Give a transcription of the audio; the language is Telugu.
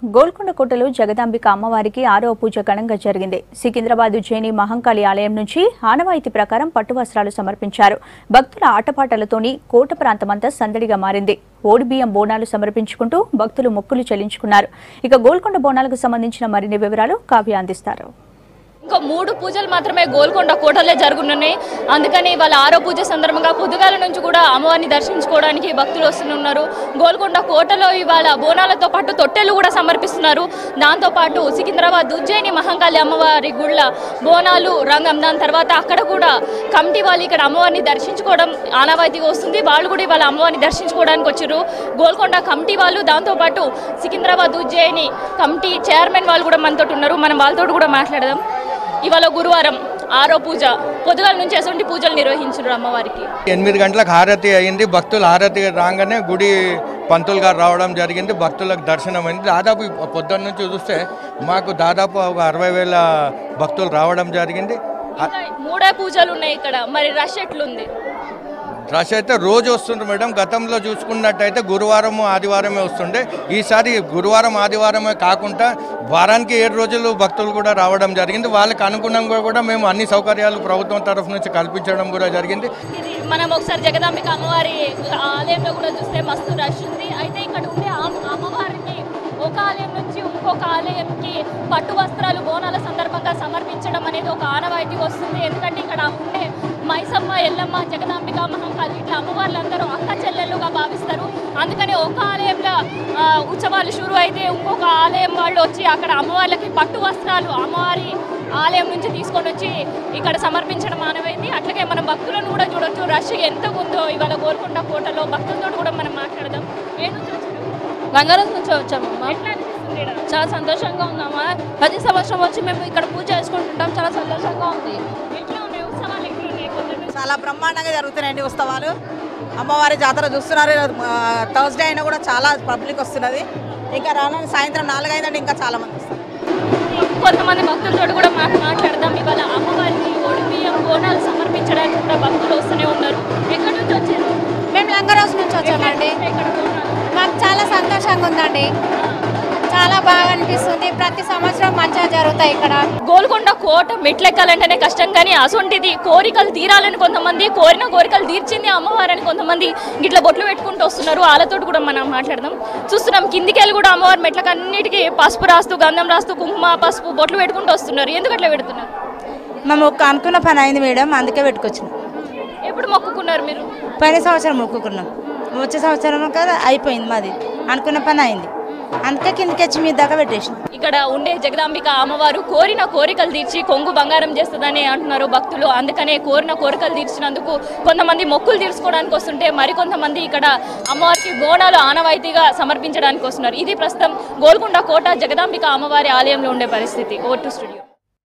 గోల్కొండ కోటలో జగదాంబిక అమ్మవారికి ఆరో పూజ ఘనంగా జరిగింది సికింద్రాబాద్ జైని మహంకాళి ఆలయం నుంచి ఆనవాయితీ ప్రకారం పట్టు వస్త్రాలు సమర్పించారు భక్తుల ఆటపాటలతోని కోట ప్రాంతమంతా సందడిగా మారింది ఓడిబియ్యం బోనాలు సమర్పించుకుంటూ భక్తులు మొక్కులు చెల్లించుకున్నారు ఇక గోల్కొండ బోనాలకు సంబంధించిన మరిన్ని వివరాలు కావ్య అందిస్తారు ఇంకా మూడు పూజలు మాత్రమే గోల్కొండ కోటలే జరుగుతున్నాయి అందుకని వాళ్ళ ఆరో పూజ సందర్భంగా పొద్దుగాల నుంచి కూడా అమ్మవారిని దర్శించుకోవడానికి భక్తులు వస్తున్నారు గోల్కొండ కోటలో ఇవాళ బోనాలతో పాటు తొట్టెలు కూడా సమర్పిస్తున్నారు దాంతోపాటు సికింద్రాబాద్ ఉజ్జయిని మహంకాళి అమ్మవారి గుళ్ళ బోనాలు రంగం దాని తర్వాత అక్కడ కూడా కమిటీ వాళ్ళు ఇక్కడ అమ్మవారిని దర్శించుకోవడం ఆనవాయితీగా వస్తుంది వాళ్ళు కూడా ఇవాళ అమ్మవారిని దర్శించుకోవడానికి వచ్చారు గోల్కొండ కమిటీ వాళ్ళు దాంతోపాటు సికింద్రాబాద్ ఉజ్జయిని కమిటీ చైర్మన్ వాళ్ళు కూడా మనతో ఉన్నారు మనం వాళ్ళతో కూడా మాట్లాడదాం ఇవాళ గురువారం ఆరో పూజ పొద్దుగాల నుంచి ఎటువంటి పూజలు నిర్వహించారు అమ్మవారికి ఎనిమిది గంటలకు హారతి అయింది భక్తులు హారతి రాగానే గుడి పంతులు గారు రావడం జరిగింది భక్తులకు దర్శనం అయింది దాదాపు పొద్దున్న నుంచి చూస్తే మాకు దాదాపు ఒక అరవై వేల భక్తులు రావడం జరిగింది ఆ ఇంకా మూడే పూజలు ఉన్నాయి ఇక్కడ మరి రష్ ఎట్లుంది రష్ అయితే రోజు వస్తుండ్రు మేడం గతంలో చూసుకున్నట్టయితే గురువారం ఆదివారమే వస్తుండే ఈసారి గురువారం ఆదివారమే కాకుండా వారానికి ఏడు రోజులు భక్తులు కూడా రావడం జరిగింది వాళ్ళకి అనుగుణంగా కూడా మేము అన్ని సౌకర్యాలు ప్రభుత్వం తరఫు నుంచి కల్పించడం కూడా జరిగింది ఇది మనం ఒకసారి జగదాంబిక అమ్మవారి ఆలయంలో కూడా చూస్తే మస్తు రష్ ఉంది అయితే ఇక్కడ ఉండే అమ్మ- అమ్మవారిని ఒక ఆలయం నుంచి ఇంకొక ఆలయంకి పట్టు వస్త్రాలు బోనాల సందర్భంగా సమర్పించడం అనేది ఒక ఆనవాయితీ వస్తుంది ఎందుకంటే ఇక్కడ ఉండే మైసమ్మ ఎల్లమ్మ జగదాంబిక మహంకాళి ఇట్లా అమ్మవార్లందరూ అక్క చెల్లెళ్ళుగా భావిస్తారు అందుకని ఒక ఆలయంలో ఆ, ఉత్సవాలు షురు అయితే ఇంకొక ఆలయం వాళ్ళు వచ్చి అక్కడ అమ్మవార్లకి పట్టు వస్త్రాలు అమ్మవారి ఆలయం నుంచి తీసుకొని వచ్చి ఇక్కడ సమర్పించడం మానవైంది అట్లాగే మనం భక్తులను కూడా చూడొచ్చు రష్ ఎంత ఉందో ఇవాళ గోల్కొండ కోటలో భక్తులతో కూడా మనం మాట్లాడదాం ఏ నుంచి వచ్చారు రంగారాజు నుంచి వచ్చామమ్మా ఎట్లా అనిపిస్తుంది ఈడ? చాలా సంతోషంగా ఉందమ్మా ప్రతి సంవత్సరం వచ్చి మేము ఇక్కడ పూజ చేసుకుంటుంటాం చాలా సంతోషంగా ఉంది ఎట్లా ఉన్నాయి ఉత్సవాలు ఎట్లా ఉన్నాయి కొందరు చాలా బ్రహ్మాండంగా జరుగుతున్నాయండి ఉత్సవాలు అమ్మవారి జాతర చూస్తున్నారు థర్స్డే అయినా కూడా చాలా పబ్లిక్ వస్తున్నది ఇంకా రాను సాయంత్రం నాలుగైందంటే ఇంకా చాలా మంది వస్తారు కొంతమంది భక్తులతో కూడా మాట మాట్లాడదాం ఇవాళ అమ్మవారికి ఒడి బియ్యం బోనాలు సమర్పించడానికి కూడా భక్తులు వస్తూనే ఉన్నారు ఎక్కడి నుంచి వచ్చారు మేము లంగరోజు నుంచి వచ్చామండి ఇక్కడ బోనాలు మాకు చాలా సంతోషంగా ఉందండి చాలా బాగా అనిపిస్తుంది ప్రతి సంవత్సరం మంచిగా జరుగుతాయి ఇక్కడ గోల్కొండ కోట మెట్లెక్కాలంటేనే కష్టం కానీ అసొంటిది కోరికలు తీరాలని కొంతమంది కోరిన కోరికలు తీర్చింది అమ్మవారని కొంతమంది గిట్ల బొట్లు పెట్టుకుంటూ వస్తున్నారు వాళ్ళతో కూడా మనం మాట్లాడదాం చూస్తున్నాం కిందికి వెళ్ళి కూడా అమ్మవారి మెట్లకు అన్నిటికీ పసుపు రాస్తూ గంధం రాస్తూ కుంకుమ పసుపు బొట్లు పెట్టుకుంటూ వస్తున్నారు ఎందుకు అట్లా పెడుతున్నారు మేము ఒక అనుకున్న పని అయింది మేడం అందుకే పెట్టుకొచ్చినాం ఎప్పుడు మొక్కుకున్నారు మీరు పోయిన సంవత్సరం మొక్కుకున్నాం వచ్చే సంవత్సరం కదా అయిపోయింది మాది అనుకున్న పని అయింది అందుకే కిందకి వచ్చి మీ దాకా పెట్టేసినాం ఇక్కడ ఉండే జగదాంబిక అమ్మవారు కోరిన కోరికలు తీర్చి కొంగు బంగారం చేస్తుందని అంటున్నారు భక్తులు అందుకనే కోరిన కోరికలు తీర్చినందుకు కొంతమంది మొక్కులు తీర్చుకోవడానికి వస్తుంటే మరికొంతమంది ఇక్కడ అమ్మవారికి బోనాలు ఆనవాయితీగా సమర్పించడానికి వస్తున్నారు ఇది ప్రస్తుతం గోల్కొండ కోట జగదాంబిక అమ్మవారి ఆలయంలో ఉండే పరిస్థితి ఓటు స్టూడియో